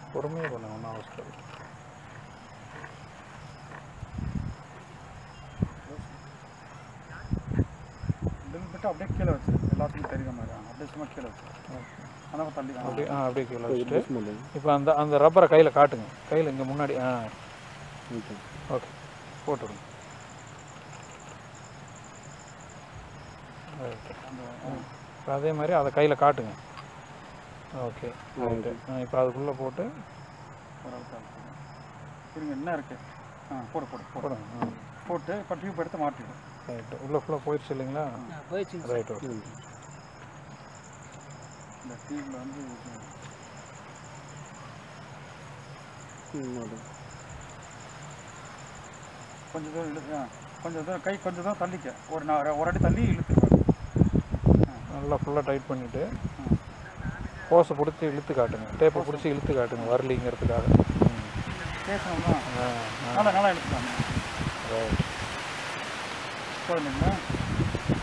பொறுமையாக பண்ணுங்க ஒன்றும் அவசரம் இல்லை. ட்ரில் பிட்டு அப்படியே கீழே வச்சு எல்லாத்துக்கும் தெரியுற மாதிரி ஆ, அப்படியே சும்மா கீழே வச்சு அதான் தள்ளி ஆ. அப்படியே ஆ அப்படியே கீழே வச்சுட்டு இப்போ அந்த அந்த ரப்பரை கையில் காட்டுங்க கையில் இங்கே முன்னாடி ஆ ஓகே போட்டுருங்க ரைட்டு இப்போ அதே மாதிரி அதை கையில் காட்டுங்க ஓகே ரைட்டு இப்போ அதுக்குள்ளே போட்டு ஒரு அளவுக்கு அழுத்துங்க. இருங்க என்ன இருக்கு ஆ போடு போடு போடு போடுங்க ஆ போட்டு இப்போ டியூப் எடுத்து மாட்டிடும் ரைட்டு உள்ளே ஃபுல்லாக போயிடுச்சு இல்லைங்களா போயிடுச்சு ரைட் ஓகே இந்த டியூப்பில் வந்து இது கொஞ்சம் தூரம் இழு ஆ கொஞ்சம் தூரம் கை கொஞ்சம் தூரம் தள்ளிக்க ஒரு நான் ஒரு அடி தள்ளி இழுத்துருவேன் நல்லா ஃபுல்லாக டைட் பண்ணிவிட்டு ஹோஸை பிடிச்சி இழுத்து காட்டுங்க டேப்பை பிடிச்சி இழுத்து காட்டுங்க வரலிங்கிறதுக்காக ம். பேசணும்னா ஆ ஆ நல்லா நல்லா இழுத்துக்கலாம் ரைட் போதுங்களா